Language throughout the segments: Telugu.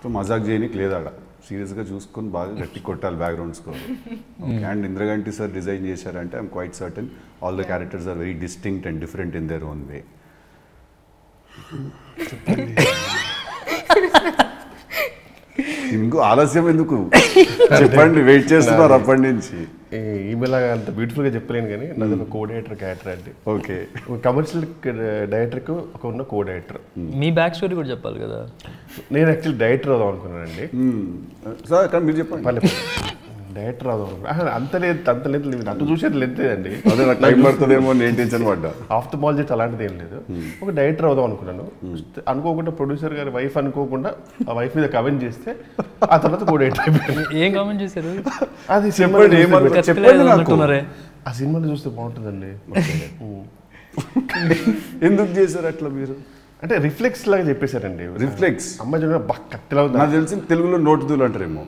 సో మజాక్ చేయనికి లేదు ఆడ సీరియస్గా చూసుకొని బాగా గట్టి కొట్టాలి background score okay and Indraganti sir design చేశారంటే I'm quite certain all the characters are very distinct and different in their own way ఇంకో ఆలస్యం ఎందుకు చెప్పండి వెయిట్ చేస్తున్నారు అప్పటి నుంచి ఈమెయిల్ అంత బ్యూటిఫుల్గా చెప్పలేను కానీ నాది ఒక కో డైరెక్టర్ క్యారెక్టర్ అండి ఓకే కమర్షియల్ డైరెక్టర్కి ఒక ఉన్న కో డైరెక్టర్ మీ బ్యాక్ స్టోరీ కూడా చెప్పాలి కదా నేను యాక్చువల్లీ డైరెక్టర్ అవుదాం అనుకున్నానండి సార్ కానీ మీరు చెప్పండి పల్లె డైరెక్టర్ అవుదాం అనుకున్నా అంత లేదు అంత లేదు లేదు అంత చూసేది లేదండి అదే నాకు టైం పడుతుందేమో అని నేను టెన్షన్ పడ్డా ఆఫ్థమాలజిస్ట్ అలాంటిది ఏం లేదు ఒక డైరెక్టర్ అవుదాం అనుకున్నాను అనుకోకుండా ప్రొడ్యూసర్ గారి వైఫ్ అనుకోకుండా ఆ వైఫ్ మీద కమెంట్ చేస్తే ఆ తర్వాత కో డైరెక్టర్ అయిపోయాను ఏం కామెంట్ చేశారు అది చెప్పండి సినిమా ఏమన్నా కత్తిలేదు చెప్పండి నాకు అన్నట్టున్నారే ఆ సినిమాని చూస్తే బాగుంటుందండి ఉమ్. ఎందుకు చేశారు అట్లా మీరు అంటే రిఫ్లెక్స్ లాగా చెప్పేశారండి రిఫ్లెక్స్ అమ్మాయి చూడ బాగా కత్తిలా ఉంది నాకు తెలిసి తెలుగులో నోటు దూలు అంటారేమో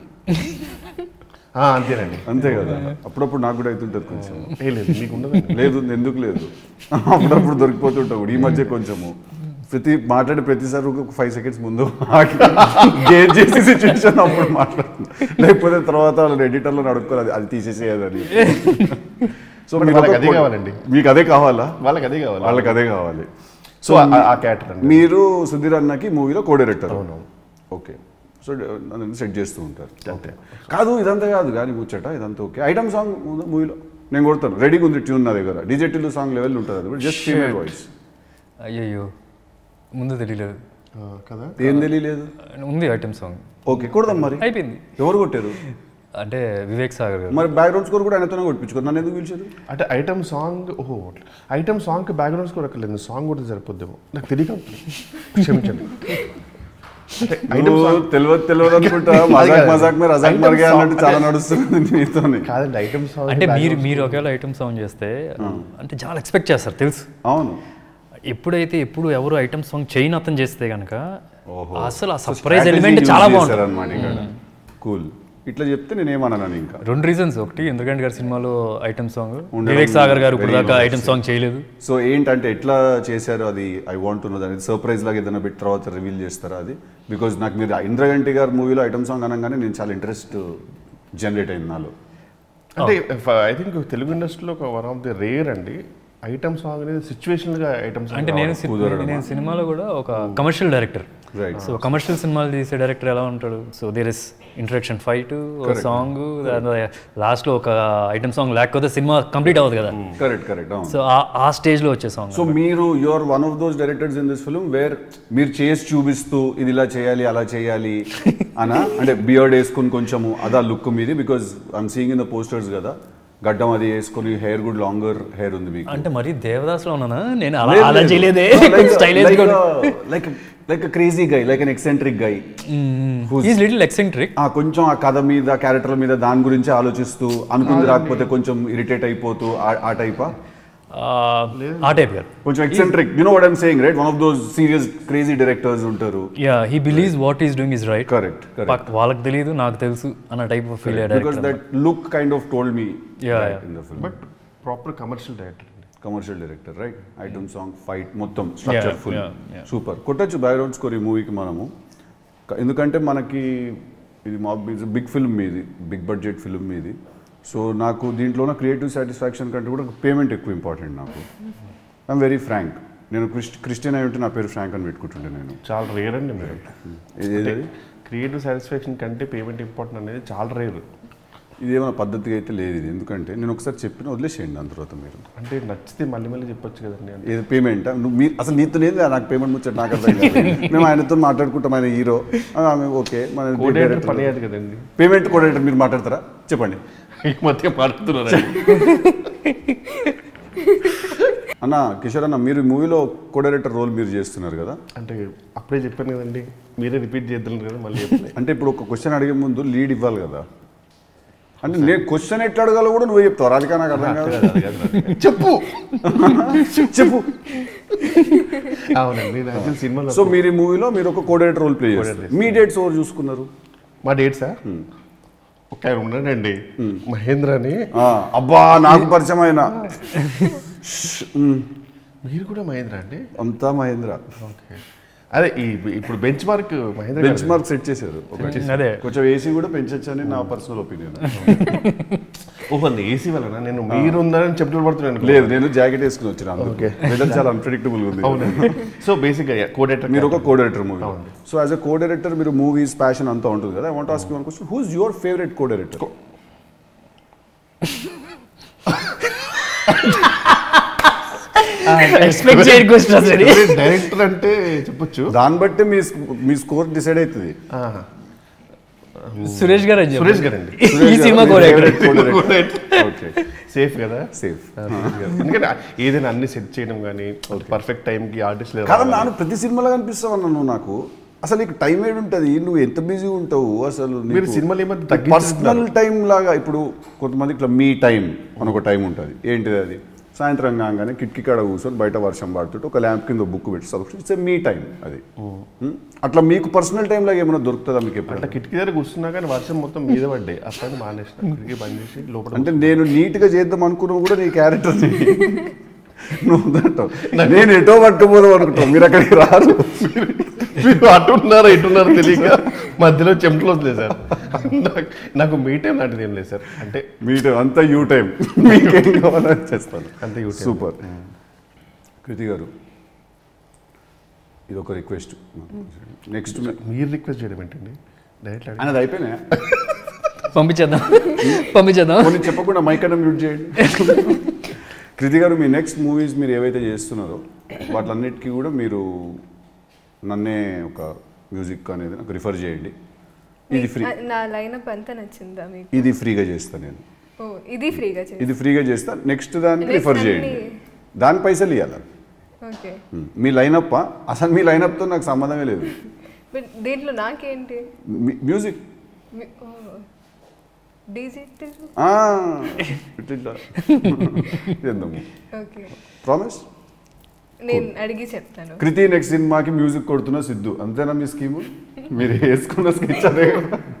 ఆ, అంతేనండి అంతే కదా అప్పుడప్పుడు నాకు కూడా అవుతుంటుంది కొంచెం ఏ లేదు మీకు ఉండదండి లేదు ఎందుకు లేదు అప్పుడప్పుడు దొరికిపోతుంటావు ఈ మధ్య కొంచెము ప్రతి మాట్లాడే ప్రతిసారి ఒక ఫైవ్ సెకండ్స్ ముందు గేట్ చేసే సిచ్యువేషన్ అప్పుడు మాట్లాడుతుంది లేకపోతే తర్వాత వాళ్ళు ఎడిటర్లో నడుపుకోరు అది అది తీసేసేయదని సో But మీరు వాళ్ళకి ఒక- అదే కావాలండి. మీకు అదే కావాలా వాళ్ళకి అదే కావాలి వాళ్ళకి అదే కావాలి సో ఆ- ఆ క్యారెక్టర్ అండి మీరు సుధీర్ అన్నకి మూవీలో కో డైరెక్టర్ ఓకే సో నన్ను సెట్ చేస్తూ ఉంటారు అంతే కాదు ఇదంతా కాదు కానీ ముచ్చట ఇదంతా ఓకే ఐటమ్ సాంగ్ ఉందా మూవీలో నేను కొడతాను రెడీగా ఉంది ట్యూన్ నా దగ్గర డిజెటిల్ సాంగ్ లెవెల్ ఉంటుంది అది జస్ట్ ఫీమేల్ వాయిస్ అయ్యయ్యో ముందు తెలియలేదు ఆ, కదా ఏం తెలియలేదు ఉంది ఐటమ్ సాంగ్ ఓకే కొడదాం మరి అయిపోయింది ఎవరు కొట్టారు అంటే వివేక్ సాగర్ గారు మరి బ్యాక్గ్రౌండ్ స్కోర్ కూడా ఆయనతోనే కొట్టించుకోరు నన్ను ఎందుకు పిలిచారు అంటే ఐటమ్ సాంగ్ ఓహో ఐటమ్ సాంగ్ బ్యాక్గ్రౌండ్ స్కోర్ అక్కర్లేదు సాంగ్ కూడా సరిపోద్దేమో నాకు తెలియక క్షమించండి అంటే ఐటమ్ నువ్వు సాంగ్ తెలియదు తెలియదు అనుకుంటా మజాక్ కాదు. మజాక్ మీద రజాక్ Item మరిగా song అన్నట్టు చాలా నడుస్తుంది మీతోనే కాదండి ఐటమ్ సాంగ్ అంటే మీరు మీరు ఒకవేళ ఐటమ్ సాంగ్ చేస్తే అంటే చాలా ఎక్స్పెక్ట్ చేస్తారు తెలుసు అవును ఎప్పుడైతే ఎప్పుడు ఎవరు ఐటమ్ సాంగ్ చేయని అతను చేస్తే కనుక ఓహో. అసలు ఆ సర్ప్రైజ్ ఎలిమెంట్ చాలా బాగుంటుంది అనమాట ఇక్కడ కూల్ ఇట్లా చెప్తే నేను ఏమన్నాను ఇంకా రెండు రీజన్స్ ఒకటి ఎందుకంటే గారి సినిమాలో ఐటమ్ సాంగ్ ఉండడం వివేక్ సాగర్ గారు ఇప్పుడు very దాకా nice. ఐటమ్ సాంగ్ చేయలేదు సో ఏంటంటే ఎట్లా చేశారు అది ఐ వాంట్ టు నో దాని సర్ప్రైజ్ లాగా ఏదైనా పెట్టి తర్వాత రివీల్ చేస్తారా అది బికాజ్ నాకు మీరు ఇంద్రగంటి గారి మూవీలో ఐటమ్ సాంగ్ అనగానే నేను చాలా ఇంట్రెస్ట్ జనరేట్ అయింది నాలో అంటే ఐ థింక్ తెలుగు ఇండస్ట్రీలో ఒక వన్ ఆఫ్ ది రేర్ అండి ఐటమ్ సాంగ్ అనేది సిచ్యువేషనల్ గా ఐటమ్ అంటే సాంగ్ నేను సి- నేను సినిమాలో కూడా ఒక commercial director right so commercial సినిమాలు తీసే డైరెక్టర్ ఎలా ఉంటాడు so there is introduction fight song last లో ఒక ఐటమ్ సాంగ్ లేకపోతే సినిమా కంప్లీట్ అవ్వదు కదా కరెక్ట్ కరెక్ట్ అవును సో ఆ- ఆ స్టేజ్ లో వచ్చే సాంగ్ సో మీరు you are one of those directors in this film where మీరు చేసి చూపిస్తూ ఇది ఇలా చేయాలి అలా చేయాలి అనా అంటే బియర్డ్ వేసుకుని కొంచెము అదా లుక్ మీది because I'm seeing in the posters కదా గడ్డం అది వేసుకుని హెయిర్ గుడ్ లాంగర్ హెయిర్ ఉంది మీకు అంటే మరి దేవదాస్ లో ఉన్నానా నేను అలా అలా చేయలేదే స్టైలేజ్ like like crazy guy like an eccentric guy is little eccentric ఆ కొంచెం ఆ కథ మీద క్యారెక్టర్ మీద దాని గురించి ఆలోచిస్తూ అనుకుంది రాకపోతే కొంచెం ఇరిటేట్ అయిపోతూ ఆ- ఆ టైపా ఆ టైప్ గారు కొంచెం eccentric you know what I'm saying right one of those serious crazy directors ఉంటారు yeah he believes what is doing is right correct correct వాళ్ళకి తెలియదు నాకు తెలుసు అన్న type of feel because that look kind of told me Yeah, yeah. In the film but proper commercial director అండి commercial director right item song fight మొత్తం structure full yeah, yeah. Super కొట్టచ్చు బ్యాక్గ్రౌండ్ స్కోర్ ఈ మూవీకి మనము క- ఎందుకంటే మనకి ఇది మా బిగ్ ఫిల్మ్ మీది బిగ్ బడ్జెట్ ఫిల్మ్ మీది సో నాకు దీంట్లో క్రియేటివ్ సాటిస్ఫాక్షన్ కంటే కూడా పేమెంట్ ఎక్కువ ఇంపార్టెంట్ నాకు ఐఎమ్ వెరీ ఫ్రాంక్ నేను క్రిస్ట్ క్రిస్టియన్ అయి ఉంటే నా పేరు ఫ్రాంక్ అని పెట్టుకుంటుండే నేను చాలా రేర్ అండి మీరు ఇది- ఇది- క్రియేటివ్ సాటిస్ఫాక్షన్ కంటే పేమెంట్ ఇంపార్టెంట్ అనేది చాలా రేర్ ఇది ఏమైనా పద్ధతిగా అయితే లేదు ఇది ఎందుకంటే నేను ఒకసారి చెప్పిన వదిలేసేయండి దాని తర్వాత మీరు అంటే నచ్చితే మళ్ళీ మళ్ళీ చెప్పొచ్చు కదండి అంటే ఏది పేమెంట్ నువ్వు మీ అసలు నీతో లేదు నాకు పేమెంట్ ముచ్చట నాకు అర్థం కాదు మేము ఆయనతో మాట్లాడుకుంటాం ఆయన హీరో ఓకే మన కోడేటర్ పని అది కదండి పేమెంట్ కోఆర్డినేటర్ మీరు మాట్లాడతారా చెప్పండి ఈ మధ్య మాట్లాడుతున్నారు అన్న కిషోర్ అన్న మీరు మూవీలో కోఆర్డినేటర్ రోల్ మీరు చేస్తున్నారు కదా అంటే అప్పుడే చెప్పాను కదండి మీరే రిపీట్ చేద్దాం కదా మళ్ళీ చెప్పలే. అంటే ఇప్పుడు ఒక క్వశ్చన్ అడిగే ముందు లీడ్ ఇవ్వాలి కదా అంటే నేను క్వశ్చన్ ఎట్లా అడగాలో కూడా నువ్వే చెప్తావు రాజకీయ నాకు అర్థం కాదు చెప్పు చెప్పు అవునండి నేను యాక్చువల్ సినిమాలో సో మీరు ఈ మూవీలో మీరు ఒక కోఆర్డినేటర్ రోల్ ప్లే చేస్తారు మీ డేట్స్ ఎవరు చూసుకున్నారు మా డేట్ సార్ ఒక ఆయన ఉన్నాడండి మహేంద్ర అని ఆ, అబ్బా నాకు పరిచయం ఆయన మ్, మీరు కూడా మహేంద్ర అండి అంతా మహేంద్ర ఓకే అదే ఈ ఇప్పుడు బెంచ్ మార్క్ మహేంద్ర బెంచ్ గారు. మార్క్ సెట్ చేశారు ఒకటి. అదే కొంచెం ఏసీ కూడా పెంచొచ్చని నా పర్సనల్ ఒపీనియన్ ఓహో ఏసీ వలన నేను మీరు ఉందని చెప్పులు పడుతున్నాను లేదు నేను జాకెట్ వేసుకుని వచ్చిన Okay. వెదర్ చాలా అన్ప్రెడిక్టబుల్ ఉంది అవునండి సో బేసిక్గా కోడేటర్ మీరు ఒక co director movie so as a co director మీరు మూవీస్ ప్యాషన్ అంతా ఉంటుంది కదా I want ask you one question who's your favourite co director expect చేయని క్వశ్చన్ అసలు డైరెక్టర్ అంటే చెప్పొచ్చు దాన్ని బట్టి మీ మీ స్కోర్ డిసైడ్ అవుతుంది ఆహా. సురేష్ గారు అని సురేష్ గారండి ఈ సినిమా కూడా ఓకే సేఫ్ కదా సేఫ్ ఎందుకంటే ఏదైనా అన్ని సెట్ చేయడం కానీ పర్ఫెక్ట్ టైంకి ఆర్టిస్ట్ కాదు నాను ప్రతి సినిమాలో కనిపిస్తావు నువ్వు నాకు అసలు నీకు టైం ఏడు ఉంటుంది నువ్వు ఎంత బిజీ ఉంటావు అసలు మీరు సినిమాలు ఏమన్నా పర్సనల్ టైం లాగా ఇప్పుడు కొంతమంది ఇట్లా మీ టైం అని ఒక టైం ఉంటుంది ఏంటిది అది సాయంత్రం కాగానే కిటికీ కాడ కూర్చొని బయట వర్షం పడుతుంటే ఒక ల్యాంప్ కింద బుక్ పెట్టి చదువుకుంటే ఇట్స్ మీ టైం అది ఉం? అట్లా మీకు పర్సనల్ టైం లాగా ఏమైనా దొరుకుతుందా మీకు ఎప్పుడు అట్లా కిటికీ దగ్గర కూర్చున్నా కానీ వర్షం మొత్తం మీద పడ్డాయి అప్పుడు మానేసిన కిటికీ బంద్ చేసి లోపల అంటే నేను నీట్గా చేద్దాం అనుకున్నా కూడా నీ క్యారెక్టర్ నువ్వు దాంట్లో నేను ఎటో పట్టుకుపోదాం అనుకుంటావు మీరు అక్కడికి రారు మీరు అటున్నారా ఇటున్నారా తెలియక మధ్యలో చెమటలు వదిలేదు సార్ నాకు- నాకు మీ టైం లాంటిది ఏం లేదు సార్ అంటే మీట్ అంతా యూ టైం మీకేం కావాలని చేస్తాను అంతా you time. సూపర్ కృతి గారు ఇది ఒక రిక్వెస్ట్ నెక్స్ట్ మీరు రిక్వెస్ట్ చేయడం ఏంటండి డైరెక్ట్ అడిగి అనేది అయిపోయినా పంపించేద్దాం పంపించేద్దాం కొన్ని చెప్పకుండా మైక్ అన్న మ్యూట్ చేయండి కృతి గారు మీ నెక్స్ట్ మూవీస్ మీరు ఏవైతే చేస్తున్నారో వాటిలన్నిటికీ కూడా మీరు నన్నే ఒక మ్యూజిక్ అనేది నాకు రిఫర్ చేయండి ఇది ఫ్రీ ఆ, నా లైనప్ అంతా నచ్చిందా మీకు ఇది ఫ్రీగా చేస్తాను నేను ఓ ఇది ఫ్రీగా చేసి ఇది ఫ్రీగా చేస్తా నెక్స్ట్ దానికి Next రిఫర్ అన్ని- చేయండి దాని పైసలు ఇవ్వాలి ఓకే మీ లైనప్ అసలు మీ లైనప్తో నాకు సంబంధమే లేదు బట్ దీంట్లో నాకేంటి మీ- మ్యూజిక్ మీ- ఓ డిజిటల్ ఆ, ఇట్లా చేద్దాము ఓకే ప్రామిస్ నేను అడిగి చెప్తాను కృతి నెక్స్ట్ సినిమాకి మ్యూజిక్ కొడుతున్న సిద్ధు అంతేనా మీ స్కీము మీరు వేసుకున్న స్కెచ్ అదే కదా?